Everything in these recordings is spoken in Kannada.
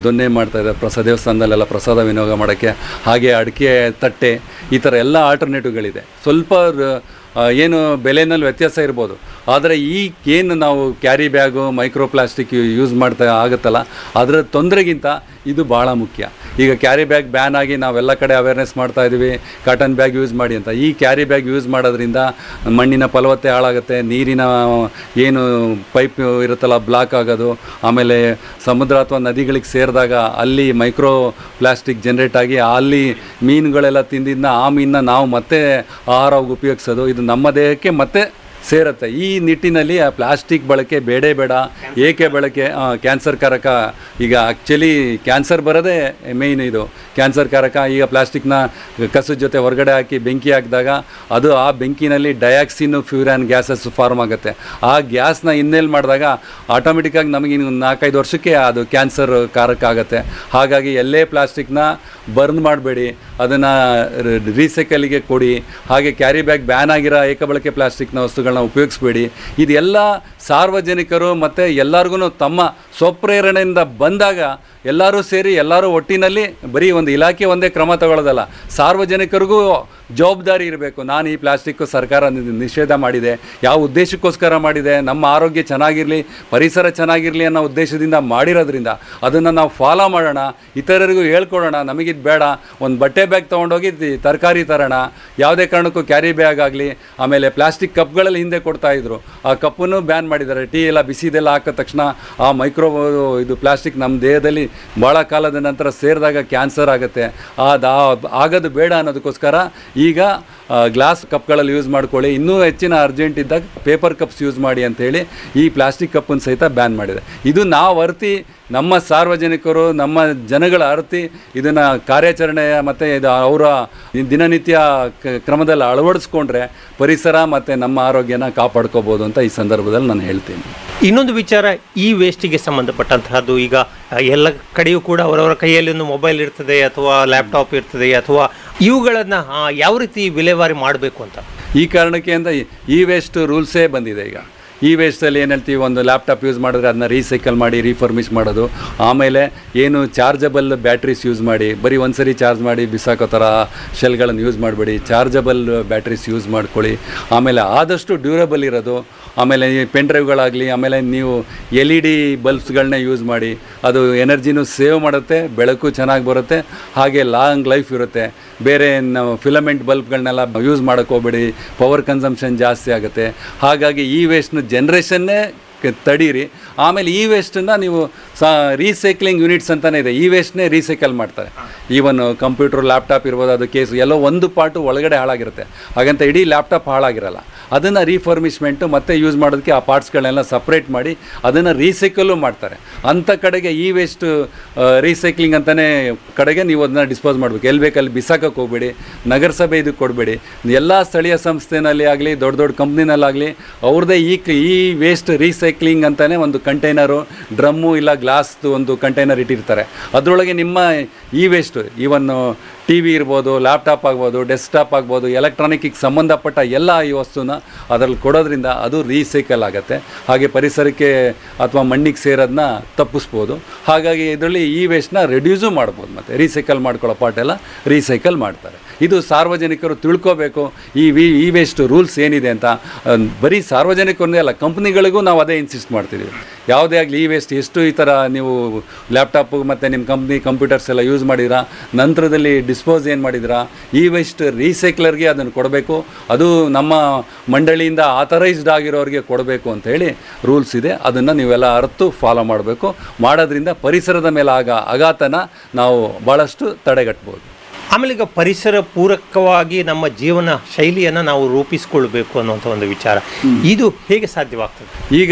ದೊನ್ನೆ ಮಾಡ್ತಾ ಇದ್ದಾರೆ ಪ್ರಸಾದ ದೇವಸ್ಥಾನದಲ್ಲೆಲ್ಲ ಪ್ರಸಾದ ವಿನಿಯೋಗ ಮಾಡೋಕ್ಕೆ ಹಾಗೆ ಅಡಿಕೆ ತಟ್ಟೆ ಈ ಥರ ಎಲ್ಲ ಆಲ್ಟರ್ನೇಟಿವ್ಗಳಿದೆ ಸ್ವಲ್ಪ ರ- ಆ, ಏನು ಬೆಲೆನಲ್ಲಿ ವ್ಯತ್ಯಾಸ ಇರ್ಬೋದು ಆದರೆ ಈ ಏನು ನಾವು carry bag micro plastic use ಮಾಡ್ತಾ ಆಗುತ್ತಲ್ಲ ಅದರ ತೊಂದರೆಗಿಂತ ಇದು ಭಾಳ ಮುಖ್ಯ ಈಗ ಕ್ಯಾರಿ ಬ್ಯಾಗ್ ಬ್ಯಾನ್ ಆಗಿ ನಾವೆಲ್ಲ ಕಡೆ ಅವೇರ್ನೆಸ್ ಮಾಡ್ತಾ ಇದ್ದೀವಿ ಕಾಟನ್ ಬ್ಯಾಗ್ ಯೂಸ್ ಮಾಡಿ ಅಂತ ಈ ಕ್ಯಾರಿ ಬ್ಯಾಗ್ ಯೂಸ್ ಮಾಡೋದ್ರಿಂದ ಮಣ್ಣಿನ ಫಲವತ್ತೆ ಹಾಳಾಗುತ್ತೆ ನೀರಿನ ಏನು ಪೈಪ್ ಇರುತ್ತಲ್ಲ ಬ್ಲಾಕ್ ಆಗೋದು ಆಮೇಲೆ ಸಮುದ್ರ ಅಥವಾ ನದಿಗಳಿಗೆ ಸೇರಿದಾಗ ಅಲ್ಲಿ ಮೈಕ್ರೋ ಪ್ಲಾಸ್ಟಿಕ್ ಜನ್ರೇಟ್ ಆಗಿ ಅಲ್ಲಿ ಮೀನುಗಳೆಲ್ಲ ತಿಂದಿದ್ದನ್ನ ಆ ಮೀನನ್ನ ನಾವು ಮತ್ತೆ ಆಹಾರವಾಗಿ ಉಪಯೋಗಿಸೋದು ಇದು ನಮ್ಮ ದೇಹಕ್ಕೆ ಮತ್ತೆ ಸೇರುತ್ತೆ ಈ ನಿಟ್ಟಿನಲ್ಲಿ ಆ ಪ್ಲಾಸ್ಟಿಕ್ ಬಳಕೆ ಬೇಡೇ ಬೇಡ ಏಕೆ ಬಳಕೆ ಆ, ಕ್ಯಾನ್ಸರ್ ಕಾರಕ ಈಗ ಆ್ಯಕ್ಚುಲಿ ಕ್ಯಾನ್ಸರ್ ಬರೋದೇ ಮೇಯ್ನ್ ಇದು ಕ್ಯಾನ್ಸರ್ ಕಾರಕ ಈಗ ಪ್ಲಾಸ್ಟಿಕ್ನ ಕಸದ ಜೊತೆ ಹೊರಗಡೆ ಹಾಕಿ ಬೆಂಕಿ ಹಾಕಿದಾಗ ಅದು ಆ ಬೆಂಕಿನಲ್ಲಿ ಡಯಾಕ್ಸಿನ್ ಫ್ಯೂರಾನ್ ಗ್ಯಾಸಸ್ ಫಾರ್ಮ್ ಆಗುತ್ತೆ ಆ ಗ್ಯಾಸ್ನ ಇನ್ನೇಲ್ ಮಾಡಿದಾಗ ಆಟೋಮೆಟಿಕ್ಕಾಗಿ ನಮಗೆ ಇನ್ನು ನಾಲ್ಕೈದು ವರ್ಷಕ್ಕೆ ಅದು ಕ್ಯಾನ್ಸರ್ ಕಾರಕ ಆಗುತ್ತೆ ಹಾಗಾಗಿ ಎಲ್ಲೇ ಪ್ಲಾಸ್ಟಿಕ್ನ ಬರ್ನ್ ಮಾಡಬೇಡಿ ಅದನ್ನು ರೀಸೈಕಲಿಗೆ ಕೊಡಿ ಹಾಗೆ ಕ್ಯಾರಿ ಬ್ಯಾಗ್ ಬ್ಯಾನ್ ಆಗಿರೋ ಏಕಬಳಕೆ ಪ್ಲಾಸ್ಟಿಕ್ನ ವಸ್ತುಗಳನ್ನ ಉಪಯೋಗಿಸ್ಬೇಡಿ ಇದೆಲ್ಲ ಸಾರ್ವಜನಿಕರು ಮತ್ತು ಎಲ್ಲರಿಗೂ ತಮ್ಮ ಸ್ವಪ್ರೇರಣೆಯಿಂದ ಬಂದಾಗ ಎಲ್ಲರೂ ಸೇರಿ ಎಲ್ಲರೂ ಒಟ್ಟಿನಲ್ಲಿ ಬರೀ ಒಂದು ಇಲಾಖೆ ಒಂದೇ ಕ್ರಮ ತಗೊಳ್ಳೋದಲ್ಲ ಸಾರ್ವಜನಿಕರಿಗೂ ಜವಾಬ್ದಾರಿ ಇರಬೇಕು ನಾನು ಈ ಪ್ಲಾಸ್ಟಿಕ್ಕು ಸರ್ಕಾರ ನಿ- ನಿಷೇಧ ಮಾಡಿದೆ ಯಾವ ಉದ್ದೇಶಕ್ಕೋಸ್ಕರ ಮಾಡಿದೆ ನಮ್ಮ ಆರೋಗ್ಯ ಚೆನ್ನಾಗಿರಲಿ ಪರಿಸರ ಚೆನ್ನಾಗಿರಲಿ ಅನ್ನೋ ಉದ್ದೇಶದಿಂದ ಮಾಡಿರೋದ್ರಿಂದ ಅದನ್ನು ನಾವು ಫಾಲೋ ಮಾಡೋಣ ಇತರರಿಗೂ ಹೇಳ್ಕೊಡೋಣ ನಮಗಿದು ಬೇಡ ಒಂದು ಬಟ್ಟೆ ಬ್ಯಾಗ್ ತೊಗೊಂಡೋಗಿ ತಿ- ತರಕಾರಿ ತರೋಣ ಯಾವುದೇ ಕಾರಣಕ್ಕೂ ಕ್ಯಾರಿ ಬ್ಯಾಗ್ ಆಗಲಿ ಆಮೇಲೆ ಪ್ಲಾಸ್ಟಿಕ್ ಕಪ್ಗಳಲ್ಲಿ ಹಿಂದೆ ಕೊಡ್ತಾ ಇದ್ರು ಆ ಕಪ್ಪನ್ನು ಬ್ಯಾನ್ ಮಾಡಿದ್ದಾರೆ ಟೀ ಎಲ್ಲ ಬಿಸಿದೆಲ್ಲ ಹಾಕಿದ ತಕ್ಷಣ ಆ ಮೈಕ್ರೋ ಇದು ಪ್ಲಾಸ್ಟಿಕ್ ನಮ್ಮ ದೇಹದಲ್ಲಿ ಭಾಳ ಕಾಲದ ನಂತರ ಸೇರಿದಾಗ ಕ್ಯಾನ್ಸರ್ ಆಗುತ್ತೆ ಅದು ಆಗೋದು ಬೇಡ ಅನ್ನೋದಕ್ಕೋಸ್ಕರ ಈಗ ಗ್ಲಾಸ್ ಕಪ್ಗಳಲ್ಲಿ ಯೂಸ್ ಮಾಡ್ಕೊಳ್ಳಿ ಇನ್ನೂ ಹೆಚ್ಚಿನ ಅರ್ಜೆಂಟ್ ಇದ್ದಾಗ ಪೇಪರ್ ಕಪ್ಸ್ ಯೂಸ್ ಮಾಡಿ ಅಂತೇಳಿ ಈ ಪ್ಲಾಸ್ಟಿಕ್ ಕಪ್ಪನ್ನು ಸಹಿತ ಬ್ಯಾನ್ ಮಾಡಿದೆ ಇದು ನಾವು ಅರ್ತಿ ನಮ್ಮ ಸಾರ್ವಜನಿಕರು ನಮ್ಮ ಜನಗಳ ಅರ್ತಿ ಇದನ್ನು ಕಾರ್ಯಾಚರಣೆ ಮತ್ತು ಇದು ಅವರ ದಿನನಿತ್ಯ ಕ- ಕ್ರಮದಲ್ಲಿ ಅಳವಡಿಸ್ಕೊಂಡ್ರೆ ಪರಿಸರ ಮತ್ತು ನಮ್ಮ ಆರೋಗ್ಯನ ಕಾಪಾಡ್ಕೋಬೋದು ಅಂತ ಈ ಸಂದರ್ಭದಲ್ಲಿ ನಾನು ಹೇಳ್ತೀನಿ ಇನ್ನೊಂದು ವಿಚಾರ ಈ ವೇಸ್ಟಿಗೆ ಸಂಬಂಧಪಟ್ಟಂತಹದ್ದು ಈಗ ಆ, ಎಲ್ಲ ಕಡೆಯೂ ಕೂಡ ಅವರವರ ಕೈಯಲ್ಲಿ ಒಂದು ಮೊಬೈಲ್ ಇರ್ತದೆ ಅಥವಾ ಲ್ಯಾಪ್ಟಾಪ್ ಇರ್ತದೆ ಅಥವಾ ಇವುಗಳನ್ನು ಯಾವ ರೀತಿ ವಿಲೇವಾರಿ ಮಾಡಬೇಕು ಅಂತ ಈ ಕಾರಣಕ್ಕೆ ಅಂತ ಈ ವೇಸ್ಟ್ ರೂಲ್ಸೇ ಬಂದಿದೆ ಈಗ ಈ ವೇಸ್ಟಲ್ಲಿ ಏನು ಹೇಳ್ತೀವಿ ಒಂದು ಲ್ಯಾಪ್ಟಾಪ್ ಯೂಸ್ ಮಾಡಿದ್ರೆ ಅದನ್ನ ರೀಸೈಕಲ್ ಮಾಡಿ ರೀಫರ್ಮಿಶ್ ಮಾಡೋದು ಆಮೇಲೆ ಏನು ಚಾರ್ಜಬಲ್ ಬ್ಯಾಟ್ರೀಸ್ ಯೂಸ್ ಮಾಡಿ ಬರೀ ಒಂದು ಸರಿ ಚಾರ್ಜ್ ಮಾಡಿ ಬಿಸಾಕೋ ಥರ ಶೆಲ್ಗಳನ್ನು ಯೂಸ್ ಮಾಡಬೇಡಿ ಚಾರ್ಜಬಲ್ ಬ್ಯಾಟ್ರೀಸ್ ಯೂಸ್ ಮಾಡ್ಕೊಳ್ಳಿ ಆಮೇಲೆ ಆದಷ್ಟು ಡ್ಯೂರಬಲ್ ಇರೋದು ಆಮೇಲೆ ಈ ಪೆನ್ ಡ್ರೈವ್ಗಳಾಗಲಿ ಆಮೇಲೆ ನೀವು ಎಲ್ ಇ ಡಿ ಬಲ್ಬ್ಸ್ಗಳನ್ನ ಯೂಸ್ ಮಾಡಿ ಅದು ಎನರ್ಜಿನೂ ಸೇವ್ ಮಾಡುತ್ತೆ ಬೆಳಕು ಚೆನ್ನಾಗಿ ಬರುತ್ತೆ ಹಾಗೆ ಲಾಂಗ್ ಲೈಫ್ ಇರುತ್ತೆ ಬೇರೆ ನಾವು ಫಿಲಮೆಂಟ್ ಬಲ್ಬ್ಗಳನ್ನೆಲ್ಲ ಯೂಸ್ ಮಾಡೋಕ್ಕೆ ಹೋಗ್ಬೇಡಿ ಪವರ್ ಕನ್ಸಂಪ್ಷನ್ ಜಾಸ್ತಿ ಆಗುತ್ತೆ ಹಾಗಾಗಿ ಈ ವೇಸ್ಟ್ನ ಜನ್ರೇಷನ್ನೇ ಕ- ತಡೀರಿ ಆಮೇಲೆ ಈ ವೇಸ್ಟನ್ನು ನೀವು ಸಾ ರೀಸೈಕ್ಲಿಂಗ್ ಯೂನಿಟ್ಸ್ ಅಂತಲೇ ಇದೆ ಈ ವೇಸ್ಟ್ನೇ ರೀಸೈಕಲ್ ಮಾಡ್ತಾರೆ ಈವನ್ ಕಂಪ್ಯೂಟರ್ ಲ್ಯಾಪ್ಟಾಪ್ ಇರ್ಬೋದು ಅದು ಕೇಸು ಎಲ್ಲೋ ಒಂದು ಪಾರ್ಟು ಒಳಗಡೆ ಹಾಳಾಗಿರುತ್ತೆ ಹಾಗಂತ ಇಡೀ ಲ್ಯಾಪ್ಟಾಪ್ ಹಾಳಾಗಿರಲ್ಲ ಅದನ್ನು ರೀಫರ್ಮಿಶ್ಮೆಂಟು ಮತ್ತೆ ಯೂಸ್ ಮಾಡೋದಕ್ಕೆ ಆ ಪಾರ್ಟ್ಸ್ಗಳನ್ನೆಲ್ಲ ಸಪ್ರೇಟ್ ಮಾಡಿ ಅದನ್ನು ರೀಸೈಕಲ್ಲು ಮಾಡ್ತಾರೆ ಅಂಥ ಕಡೆಗೆ ಈ ವೇಸ್ಟ್ ರೀಸೈಕ್ಲಿಂಗ್ ಅಂತಲೇ ಕಡೆಗೆ ನೀವು ಅದನ್ನ ಡಿಸ್ಪೋಸ್ ಮಾಡಬೇಕು ಎಲ್ಲಿ ಬೇಕಲ್ಲಿ ಬಿಸಾಕಕ್ಕೆ ಹೋಗ್ಬೇಡಿ ನಗರಸಭೆ ಇದಕ್ಕೆ ಕೊಡಬೇಡಿ ಎಲ್ಲ ಸ್ಥಳೀಯ ಸಂಸ್ಥೆನಲ್ಲಿ ಆಗಲಿ ದೊಡ್ಡ ದೊಡ್ಡ ಕಂಪ್ನಿನಲ್ಲಾಗಲಿ ಅವ್ರದ್ದೇ ಈ ಕ್- ಈ ವೇಸ್ಟ್ ರೀಸೈಕ್ಲಿಂಗ್ ಅಂತಲೇ ಒಂದು ಕಂಟೈನರು ಡ್ರಮ್ಮು ಇಲ್ಲ ಗ್ಲಾಸ್ದು ಒಂದು ಕಂಟೈನರ್ ಇಟ್ಟಿರ್ತಾರೆ ಅದರೊಳಗೆ ನಿಮ್ಮ ಈ ವೇಸ್ಟು ಈವನ್ನು ಟಿ ವಿ ಇರ್ಬೋದು ಲ್ಯಾಪ್ಟಾಪ್ ಆಗ್ಬೋದು ಡೆಸ್ಕ್ಟಾಪ್ ಆಗ್ಬೋದು ಎಲೆಕ್ಟ್ರಾನಿಕ್ಕಿಗೆ ಸಂಬಂಧಪಟ್ಟ ಎಲ್ಲ ಈ ವಸ್ತುನ ಅದರಲ್ಲಿ ಕೊಡೋದ್ರಿಂದ ಅದು ರೀಸೈಕಲ್ ಆಗುತ್ತೆ ಹಾಗೆ ಪರಿಸರಕ್ಕೆ ಅಥವಾ ಮಣ್ಣಿಗೆ ಸೇರೋದನ್ನ ತಪ್ಪಿಸ್ಬೋದು ಹಾಗಾಗಿ ಇದರಲ್ಲಿ ಈ ವೇಸ್ಟ್ನ ರೆಡ್ಯೂಸು ಮಾಡ್ಬೋದು ಮತ್ತು ರೀಸೈಕಲ್ ಮಾಡ್ಕೊಳ್ಳೋ ಪಾರ್ಟ್ ಎಲ್ಲ ರೀಸೈಕಲ್ ಮಾಡ್ತಾರೆ ಇದು ಸಾರ್ವಜನಿಕರು ತಿಳ್ಕೋಬೇಕು ಈ ವಿ ಈ ವೇಸ್ಟ್ ರೂಲ್ಸ್ ಏನಿದೆ ಅಂತ ಅಹ್, ಬರೀ ಸಾರ್ವಜನಿಕರನ್ನೇ ಅಲ್ಲ ಕಂಪ್ನಿಗಳಿಗೂ ನಾವು ಅದೇ ಇನ್ಸಿಸ್ಟ್ ಮಾಡ್ತಿದ್ದೀವಿ ಯಾವುದೇ ಆಗಲಿ ಈ ವೇಸ್ಟ್ ಎಷ್ಟು ಈ ಥರ ನೀವು ಲ್ಯಾಪ್ಟಾಪು ಮತ್ತು ನಿಮ್ಮ ಕಂಪ್ನಿ ಕಂಪ್ಯೂಟರ್ಸ್ ಎಲ್ಲ ಯೂಸ್ ಮಾಡಿದಿರಾ ನಂತರದಲ್ಲಿ ಡಿಸ್ಪೋಸ್ ಏನು ಮಾಡಿದಿರಾ ಈ ವೇಸ್ಟ್ ರೀಸೈಕ್ಲರ್ಗೆ ಅದನ್ನು ಕೊಡಬೇಕು ಅದು ನಮ್ಮ ಮಂಡಳಿಯಿಂದ ಆಥರೈಸ್ಡ್ ಆಗಿರೋರಿಗೆ ಕೊಡಬೇಕು ಅಂತ ಹೇಳಿ ರೂಲ್ಸ್ ಇದೆ ಅದನ್ನು ನೀವೆಲ್ಲ ಅರ್ತು ಫಾಲೋ ಮಾಡಬೇಕು ಮಾಡೋದ್ರಿಂದ ಪರಿಸರದ ಮೇಲೆ ಆಗ ಆಘಾತನ ನಾವು ಭಾಳಷ್ಟು ತಡೆಗಟ್ಬೋದು ಆಮೇಲೆ ಈಗ ಪರಿಸರ ಪೂರಕವಾಗಿ ನಮ್ಮ ಜೀವನ ಶೈಲಿಯನ್ನು ನಾವು ರೂಪಿಸಿಕೊಳ್ಬೇಕು ಅನ್ನುವಂಥ ಒಂದು ವಿಚಾರ ಇದು ಹೇಗೆ ಸಾಧ್ಯವಾಗ್ತದೆ ಈಗ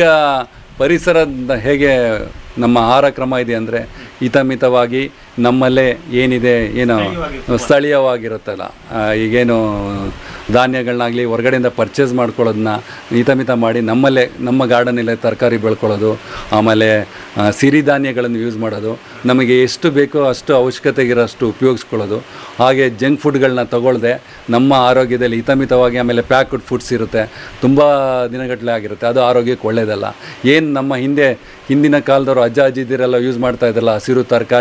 ಪರಿಸರದ ಹೇಗೆ ನಮ್ಮ ಆಹಾರ ಕ್ರಮ ಇದೆ ಅಂದರೆ ಹಿತಮಿತವಾಗಿ ನಮ್ಮಲ್ಲೇ ಏನಿದೆ ಏನು ಸ್ಥಳೀಯವಾಗಿರುತ್ತಲ್ಲ ಆ, ಈಗೇನು ಧಾನ್ಯಗಳನ್ನಾಗಲಿ ಹೊರಗಡೆಯಿಂದ ಪರ್ಚೇಸ್ ಮಾಡ್ಕೊಳ್ಳೋದನ್ನ ಹಿತಮಿತ ಮಾಡಿ ನಮ್ಮಲ್ಲೇ ನಮ್ಮ ಗಾರ್ಡನಲ್ಲೇ ತರಕಾರಿ ಬೆಳ್ಕೊಳ್ಳೋದು ಆಮೇಲೆ ಆ, ಸಿರಿಧಾನ್ಯಗಳನ್ನು ಯೂಸ್ ಮಾಡೋದು ನಮಗೆ ಎಷ್ಟು ಬೇಕೋ ಅಷ್ಟು ಅವಶ್ಯಕತೆಗಿರೋಷ್ಟು ಉಪಯೋಗಿಸ್ಕೊಳ್ಳೋದು ಹಾಗೆ ಜಂಕ್ ಫುಡ್ಗಳನ್ನ ತಗೊಳ್ಳದೆ ನಮ್ಮ ಆರೋಗ್ಯದಲ್ಲಿ ಹಿತಮಿತವಾಗಿ ಆಮೇಲೆ ಪ್ಯಾಕ್ಡ್ ಫುಡ್ಸ್ ಇರುತ್ತೆ ತುಂಬ ದಿನಗಟ್ಟಲೆ ಆಗಿರುತ್ತೆ ಅದು ಆರೋಗ್ಯಕ್ಕೆ ಒಳ್ಳೆಯದಲ್ಲ ಏನು ನಮ್ಮ ಹಿಂದೆ ಹಿಂದಿನ ಕಾಲದವರು ಅಜ್ಜ ಅಜ್ಜಿದಿರೆಲ್ಲ ಯೂಸ್ ಮಾಡ್ತಾ ಇದ್ರಲ್ಲ ಹಸಿರು ತರಕಾರಿ